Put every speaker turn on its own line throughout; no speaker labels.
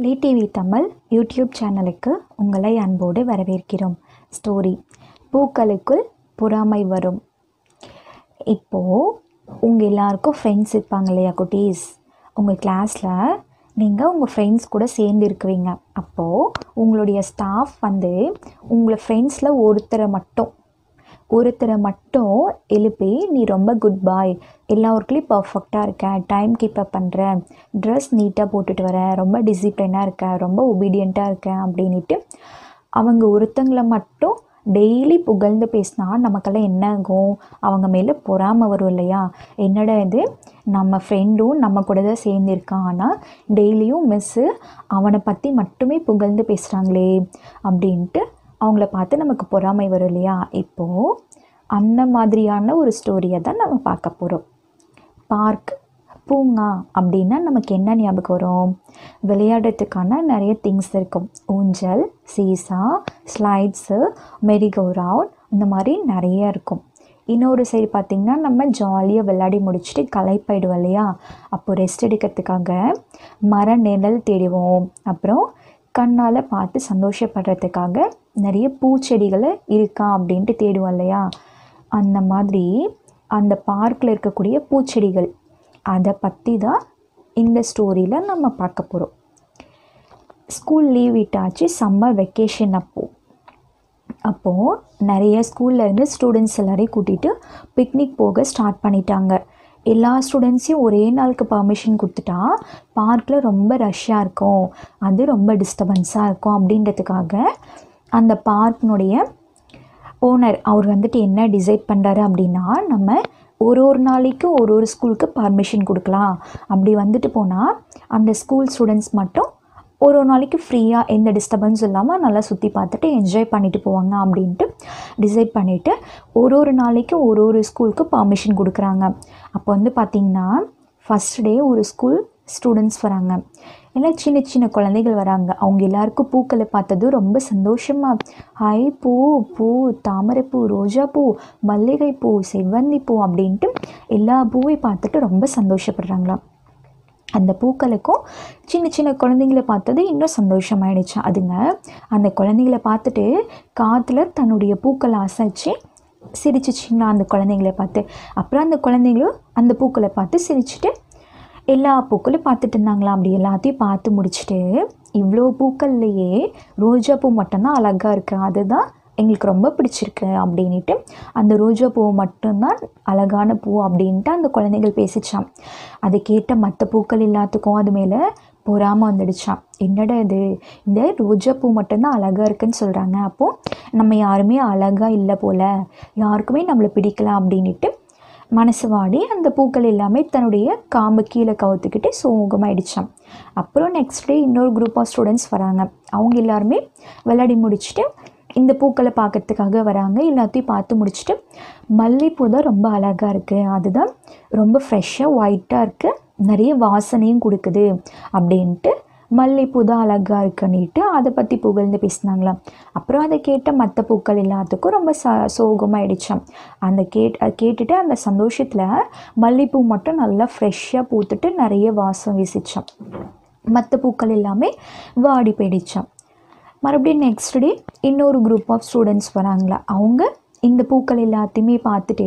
லே TV Tamil YouTube சேனலுக்கு உங்களை அன்போடு வரவேற்கிறோம் ஸ்டோரி பூக்களுக்குள் பொறாமை வரும் இப்போது உங்கள் எல்லாருக்கும் ஃப்ரெண்ட்ஸ் இருப்பாங்க இல்லையா குட்டீஸ் உங்கள் கிளாஸில் நீங்கள் உங்கள் ஃப்ரெண்ட்ஸ் கூட சேர்ந்து இருக்குவீங்க அப்போது உங்களுடைய ஸ்டாஃப் வந்து உங்களை ஃப்ரெண்ட்ஸில் ஒருத்தரை மட்டும் ஒருத்தரை மட்டும் எழுப்பி நீ ரொம்ப குட் பாய் எல்லா ஒர்க்லேயும் பர்ஃபெக்டாக இருக்க டைம் கீப் அப் பண்ணுற ட்ரெஸ் நீட்டாக போட்டுட்டு வர ரொம்ப டிசிப்ளினாக இருக்க ரொம்ப ஒபீடியண்ட்டாக இருக்க அப்படின்ட்டு அவங்க ஒருத்தங்களை மட்டும் டெய்லி புகழ்ந்து பேசினா நமக்கெல்லாம் என்ன ஆகும் அவங்க மேலே பொறாமை வரும் இல்லையா என்னடா இது நம்ம ஃப்ரெண்டும் நம்ம கூட தான் சேர்ந்துருக்கான் ஆனால் டெய்லியும் மிஸ்ஸு அவனை பற்றி மட்டுமே புகழ்ந்து பேசுகிறாங்களே அப்படின்ட்டு அவங்கள பார்த்து நமக்கு பொறாமை வரும் இல்லையா இப்போது அந்த மாதிரியான ஒரு ஸ்டோரியை தான் நம்ம பார்க்க போகிறோம் பார்க் பூங்கா அப்படின்னா நமக்கு என்ன ஞாபகம் வரும் விளையாடுறதுக்கான நிறைய திங்ஸ் இருக்கும் ஊஞ்சல் சீசா ஸ்லைட்ஸு மெரிகோ ரவுண்ட் இந்த மாதிரி நிறைய இருக்கும் இன்னொரு சைடு பார்த்திங்கன்னா நம்ம ஜாலியாக விளையாடி முடிச்சுட்டு களைப்பாயிடுவோம் இல்லையா அப்போ ரெஸ்ட் எடுக்கிறதுக்காக மர நிழல் தேடுவோம் அப்புறம் கண்ணால் பார்த்து சந்தோஷப்படுறதுக்காக நிறைய பூச்செடிகளை இருக்கா அப்படின்ட்டு தேடுவோம் இல்லையா அந்த மாதிரி அந்த பார்க்கில் இருக்கக்கூடிய பூச்செடிகள் அதை பற்றி தான் இந்த ஸ்டோரியில் நம்ம பார்க்க போகிறோம் ஸ்கூல் லீவ் விட்டாச்சு சம்மர் வெக்கேஷன் அப்போது அப்போது நிறைய ஸ்கூல்லேருந்து ஸ்டூடெண்ட்ஸ் எல்லாரையும் கூட்டிகிட்டு பிக்னிக் போக ஸ்டார்ட் பண்ணிட்டாங்க எல்லா ஸ்டூடெண்ட்ஸையும் ஒரே நாளுக்கு பர்மிஷன் கொடுத்துட்டா பார்க்கில் ரொம்ப ரஷ்ஷாக இருக்கும் அது ரொம்ப டிஸ்டர்பன்ஸாக இருக்கும் அப்படின்றதுக்காக அந்த பார்க்கினுடைய ஓனர் அவர் வந்துட்டு என்ன டிசைட் பண்ணுறாரு அப்படின்னா நம்ம ஒரு ஒரு நாளைக்கு ஒரு ஒரு ஸ்கூலுக்கு பர்மிஷன் கொடுக்கலாம் அப்படி வந்துட்டு போனால் அந்த ஸ்கூல் ஸ்டூடெண்ட்ஸ் மட்டும் ஒரு ஒரு நாளைக்கு ஃப்ரீயாக எந்த டிஸ்டர்பன்ஸும் இல்லாமல் நல்லா சுற்றி பார்த்துட்டு என்ஜாய் பண்ணிட்டு போவாங்க அப்படின்ட்டு டிசைட் பண்ணிவிட்டு ஒரு ஒரு நாளைக்கு ஒரு ஒரு ஸ்கூலுக்கு பர்மிஷன் கொடுக்குறாங்க அப்போ வந்து பார்த்திங்கன்னா ஃபஸ்ட் டே ஒரு ஸ்கூல் ஸ்டூடெண்ட்ஸ் வராங்க எல்லாம் சின்ன சின்ன குழந்தைகள் வராங்க அவங்க எல்லாருக்கும் பூக்களை பார்த்தது ரொம்ப சந்தோஷமாக ஹாய் பூ பூ தாமரைப்பூ ரோஜாப்பூ மல்லிகைப்பூ செவ்வந்தி பூ அப்படின்ட்டு எல்லா பூவை பார்த்துட்டு ரொம்ப சந்தோஷப்படுறாங்களாம் அந்த பூக்களுக்கும் சின்ன சின்ன குழந்தைங்கள பார்த்தது இன்னும் சந்தோஷமாயிடுச்சு அதுங்க அந்த குழந்தைங்கள பார்த்துட்டு காற்றுல தன்னுடைய பூக்களை அசைச்சு சிரிச்சிச்சிங்களா அந்த குழந்தைங்கள பார்த்து அப்புறம் அந்த குழந்தைங்களும் அந்த பூக்களை பார்த்து சிரிச்சுட்டு எல்லா பூக்களும் பார்த்துட்டு இருந்தாங்களா அப்படி எல்லாத்தையும் பார்த்து முடிச்சுட்டு இவ்வளோ பூக்கள்லையே ரோஜா பூ மட்டும்தான் அழகாக இருக்குது அதுதான் எங்களுக்கு ரொம்ப பிடிச்சிருக்கு அப்படின்ட்டு அந்த ரோஜா பூ மட்டும்தான் அழகான பூ அப்படின்ட்டு அந்த குழந்தைகள் பேசிச்சான் அதை கேட்ட மற்ற பூக்கள் எல்லாத்துக்கும் அது மேலே பொறாமல் வந்துடுச்சான் என்னடா இது இந்த ரோஜா பூ மட்டும்தான் அழகாக இருக்குன்னு சொல்கிறாங்க அப்போது நம்ம யாருமே அழகாக இல்லை போல் யாருக்குமே நம்மளை பிடிக்கல அப்படின்ட்டு மனசு வாடி அந்த பூக்கள் எல்லாமே தன்னுடைய காம்பு கீழே கவுத்துக்கிட்டு சோகமாயிடுச்சான் அப்புறம் நெக்ஸ்ட் டே இன்னொரு குரூப் ஆஃப் ஸ்டூடெண்ட்ஸ் வராங்க அவங்க எல்லாருமே விளையாடி முடிச்சுட்டு இந்த பூக்களை பார்க்கறதுக்காக வராங்க எல்லாத்தையும் பார்த்து முடிச்சுட்டு மல்லிகைப்பூ தான் ரொம்ப அழகாக இருக்குது அதுதான் ரொம்ப ஃப்ரெஷ்ஷாக ஒயிட்டாக இருக்குது நிறைய வாசனையும் கொடுக்குது அப்படின்ட்டு மல்லிகைப்பூ தான் அழகாக இருக்குன்னுட்டு அதை பற்றி புகழ்ந்து பேசினாங்களாம் அப்புறம் அதை கேட்ட மற்ற பூக்கள் எல்லாத்துக்கும் ரொம்ப ச சோகமாயிடுச்சான் அந்த கேட் அதை கேட்டுட்டு அந்த சந்தோஷத்தில் மல்லிகைப்பூ மட்டும் நல்லா ஃப்ரெஷ்ஷாக பூத்துட்டு நிறைய வாசம் வீசிச்சான் மற்ற பூக்கள் எல்லாமே வாடி போயிடுச்சான் மறுபடியும் நெக்ஸ்ட் டே இன்னொரு குரூப் ஆஃப் ஸ்டூடெண்ட்ஸ் வராங்களா அவங்க இந்த பூக்கள் எல்லாத்தையுமே பார்த்துட்டு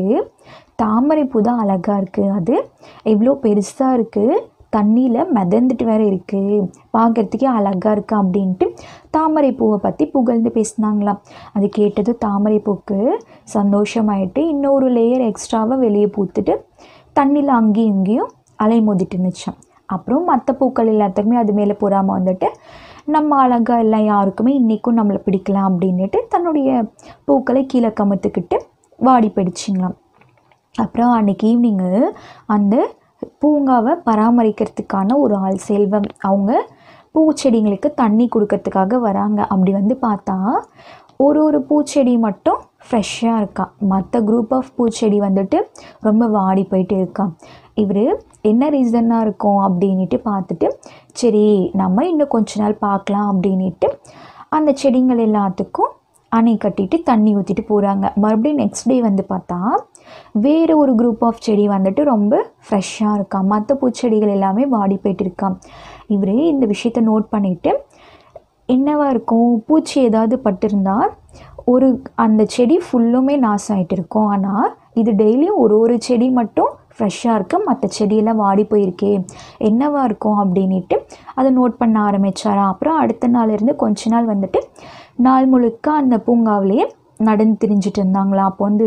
தாமரை பூ தான் அழகாக இருக்குது அது எவ்வளோ பெருசாக இருக்குது தண்ணியில் மிதந்துட்டு வேற இருக்குது பார்க்குறதுக்கே அழகாக இருக்குது அப்படின்ட்டு தாமரை பூவை பற்றி புகழ்ந்து பேசினாங்களாம் அது கேட்டது தாமரை பூக்கு சந்தோஷமாயிட்டு இன்னொரு லேயர் எக்ஸ்ட்ராவாக வெளியே பூத்துட்டு தண்ணியில் அங்கேயும் இங்கேயும் அலை மோதிட்டு இருந்துச்சான் அப்புறம் மற்ற பூக்கள் எல்லாத்துக்குமே அது மேலே பொறாமல் வந்துட்டு நம்ம அழகாக எல்லாம் யாருக்குமே இன்றைக்கும் நம்மளை பிடிக்கலாம் அப்படின்ட்டு தன்னுடைய பூக்களை கீழே கமுத்துக்கிட்டு வாடி போயிடுச்சிங்களாம் அப்புறம் அன்றைக்கி ஈவினிங்கு அந்த பூங்காவை பராமரிக்கிறதுக்கான ஒரு ஆள் செல்வம் அவங்க பூச்செடிங்களுக்கு தண்ணி கொடுக்கறதுக்காக வராங்க அப்படி வந்து பார்த்தா ஒரு ஒரு பூச்செடி மட்டும் ஃப்ரெஷ்ஷாக இருக்கா மற்ற குரூப் ஆஃப் பூச்செடி வந்துட்டு ரொம்ப வாடி போயிட்டு இருக்கா இவர் என்ன ரீசனாக இருக்கும் அப்படின்ட்டு பார்த்துட்டு சரி நம்ம இன்னும் கொஞ்ச நாள் பார்க்கலாம் அப்படின்ட்டு அந்த செடிங்கள் எல்லாத்துக்கும் அணை கட்டிட்டு தண்ணி ஊற்றிட்டு போகிறாங்க மறுபடியும் நெக்ஸ்ட் டே வந்து பார்த்தா வேறு ஒரு குரூப் ஆஃப் செடி வந்துட்டு ரொம்ப ஃப்ரெஷ்ஷாக இருக்காம் மற்ற பூச்செடிகள் எல்லாமே வாடி போயிட்டு இருக்காம் இவர் இந்த விஷயத்த நோட் பண்ணிவிட்டு என்னவா இருக்கும் பூச்சி ஏதாவது பட்டிருந்தா ஒரு அந்த செடி ஃபுல்லுமே நாசம் ஆகிட்டு இருக்கும் ஆனால் இது டெய்லியும் ஒரு ஒரு செடி மட்டும் ஃப்ரெஷ்ஷாக இருக்கு மற்ற செடியெல்லாம் வாடி போயிருக்கே என்னவா இருக்கும் அப்படின்ட்டு அதை நோட் பண்ண ஆரம்பிச்சாராம் அப்புறம் அடுத்த நாள் இருந்து கொஞ்ச நாள் வந்துட்டு நாள் முழுக்க அந்த பூங்காவிலேயே நடந்து திரிஞ்சிட்டு இருந்தாங்களாம் அப்போ வந்து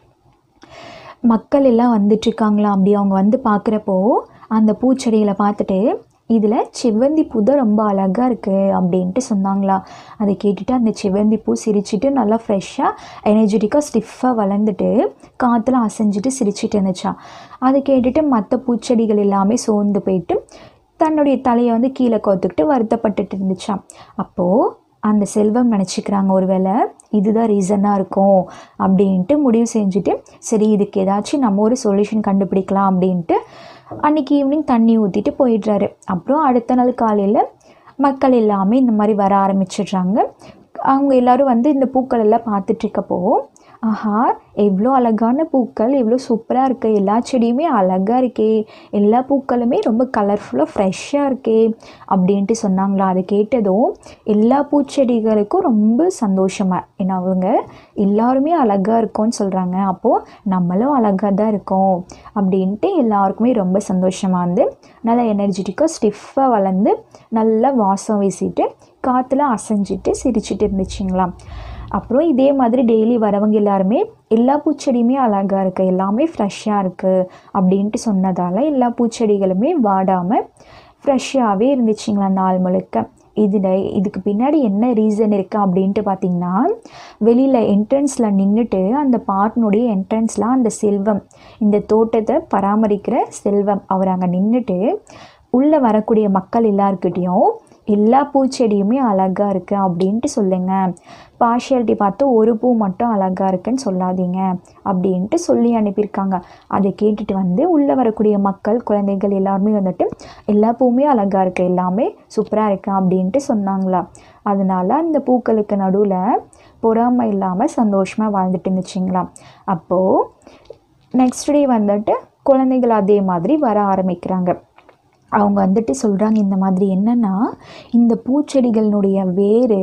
மக்கள் எல்லாம் வந்துட்டுருக்காங்களாம் அப்படி அவங்க வந்து பார்க்குறப்போ அந்த பூச்செடிகளை பார்த்துட்டு இதில் செவ்வந்தி பூ தான் ரொம்ப அழகாக இருக்குது அப்படின்ட்டு சொன்னாங்களா அதை கேட்டுட்டு அந்த செவ்வந்தி பூ சிரிச்சிட்டு நல்லா ஃப்ரெஷ்ஷாக எனர்ஜெட்டிக்காக ஸ்டிஃபாக வளர்ந்துட்டு காற்றுல அசைஞ்சிட்டு சிரிச்சிட்டு இருந்துச்சா அதை கேட்டுட்டு மற்ற பூச்செடிகள் எல்லாமே சோர்ந்து போயிட்டு தன்னுடைய தலையை வந்து கீழே கோத்துக்கிட்டு வருத்தப்பட்டுட்டு இருந்துச்சாம் அப்போது அந்த செல்வம் நினச்சிக்கிறாங்க ஒருவேளை இதுதான் ரீசனாக இருக்கும் அப்படின்ட்டு முடிவு செஞ்சுட்டு சரி இதுக்கு ஏதாச்சும் நம்ம ஒரு சொல்யூஷன் கண்டுபிடிக்கலாம் அப்படின்ட்டு அன்றைக்கி ஈவினிங் தண்ணி ஊற்றிட்டு போயிடுறாரு அப்புறம் அடுத்த நாள் காலையில் மக்கள் எல்லாமே இந்த மாதிரி வர ஆரம்பிச்சிடுறாங்க அவங்க எல்லாரும் வந்து இந்த பூக்கள் எல்லாம் பார்த்துட்ருக்கப்போ ஆஹா எவ்வளோ அழகான பூக்கள் எவ்வளோ சூப்பராக இருக்குது எல்லா செடியுமே அழகாக இருக்கே எல்லா பூக்களுமே ரொம்ப கலர்ஃபுல்லாக ஃப்ரெஷ்ஷாக இருக்கே அப்படின்ட்டு சொன்னாங்களா அதை கேட்டதும் எல்லா பூச்செடிகளுக்கும் ரொம்ப சந்தோஷமாக ஏன்னா அவங்க எல்லாருமே அழகாக இருக்கோன்னு சொல்கிறாங்க அப்போது நம்மளும் அழகாக தான் இருக்கோம் அப்படின்ட்டு எல்லாருக்குமே ரொம்ப சந்தோஷமாக இருந்து நல்லா எனர்ஜெட்டிக்காக ஸ்டிஃபாக வளர்ந்து நல்லா வாசம் வீசிட்டு காற்றுல அசைஞ்சிட்டு சிரிச்சிட்டு இருந்துச்சுங்களாம் அப்புறம் இதே மாதிரி டெய்லி வரவங்க எல்லாருமே எல்லா பூச்செடியுமே அழகாக இருக்குது எல்லாமே ஃப்ரெஷ்ஷாக இருக்குது அப்படின்ட்டு சொன்னதால் எல்லா பூச்செடிகளுமே வாடாமல் ஃப்ரெஷ்ஷாகவே இருந்துச்சுங்களா நாள் முழுக்க இதில் இதுக்கு பின்னாடி என்ன ரீசன் இருக்குது அப்படின்ட்டு பார்த்தீங்கன்னா வெளியில் என்ட்ரன்ஸில் நின்றுட்டு அந்த பார்ட்னுடைய என்ட்ரன்ஸில் அந்த செல்வம் இந்த தோட்டத்தை பராமரிக்கிற செல்வம் அவர் அங்கே நின்றுட்டு உள்ளே வரக்கூடிய மக்கள் எல்லாருக்கிட்டேயும் எல்லா பூச்செடியுமே அழகாக இருக்குது அப்படின்ட்டு சொல்லுங்கள் பார்ஷியாலிட்டி பார்த்து ஒரு பூ மட்டும் அழகாக இருக்குன்னு சொல்லாதீங்க அப்படின்ட்டு சொல்லி அனுப்பியிருக்காங்க அதை கேட்டுட்டு வந்து உள்ளே வரக்கூடிய மக்கள் குழந்தைகள் எல்லாருமே வந்துட்டு எல்லா பூவுமே அழகாக இருக்குது எல்லாமே சூப்பராக இருக்கு அப்படின்ட்டு சொன்னாங்களா அதனால அந்த பூக்களுக்கு நடுவில் பொறாமை இல்லாமல் சந்தோஷமாக வாழ்ந்துட்டு இருந்துச்சுங்களா அப்போது நெக்ஸ்ட் டே வந்துட்டு குழந்தைகள் அதே மாதிரி வர ஆரம்பிக்கிறாங்க அவங்க வந்துட்டு சொல்கிறாங்க இந்த மாதிரி என்னென்னா இந்த பூச்செடிகளினுடைய வேறு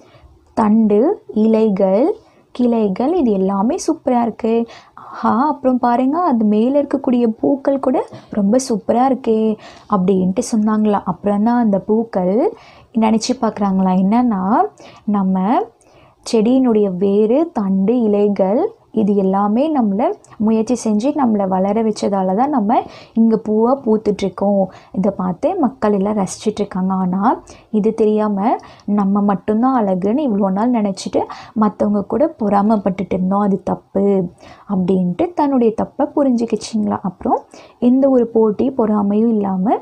தண்டு இலைகள் கிளைகள் இது எல்லாமே சூப்பராக இருக்குது ஆஹா அப்புறம் பாருங்கள் அது மேலே இருக்கக்கூடிய பூக்கள் கூட ரொம்ப சூப்பராக இருக்கே அப்படின்ட்டு சொன்னாங்களாம் அப்புறம் தான் அந்த பூக்கள் நினச்சி பார்க்குறாங்களா என்னென்னா நம்ம செடியினுடைய வேறு தண்டு இலைகள் இது எல்லாமே நம்மளை முயற்சி செஞ்சு நம்மளை வளர வச்சதால தான் நம்ம இங்கே பூவாக பூத்துட்ருக்கோம் இதை பார்த்து மக்கள் எல்லாம் ரசிச்சிட்டு இருக்காங்க ஆனால் இது தெரியாமல் நம்ம மட்டும்தான் அழகுன்னு இவ்வளோ நாள் நினச்சிட்டு மற்றவங்க கூட பொறாமப்பட்டுட்டு இருந்தோம் அது தப்பு அப்படின்ட்டு தன்னுடைய தப்பை புரிஞ்சுக்கிச்சிங்களா அப்புறம் எந்த ஒரு போட்டி பொறாமையும் இல்லாமல்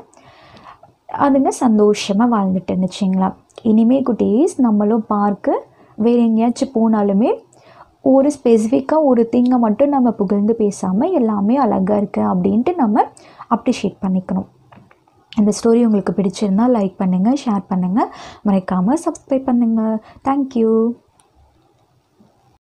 அதுங்க சந்தோஷமாக வாழ்ந்துட்டு இருந்துச்சுங்களா இனிமே குட்டீஸ் நம்மளும் பார்க்க வேறு எங்கேயாச்சும் போனாலுமே ஒரு ஸ்பெசிஃபிக்காக ஒரு திங்கை மட்டும் நம்ம புகழ்ந்து பேசாமல் எல்லாமே அழகாக இருக்குது அப்படின்ட்டு நம்ம அப்ரிஷியேட் பண்ணிக்கணும் இந்த ஸ்டோரி உங்களுக்கு பிடிச்சிருந்தால் லைக் பண்ணுங்கள் ஷேர் பண்ணுங்கள் மறக்காமல் சப்ஸ்கிரைப் பண்ணுங்கள் தேங்க்யூ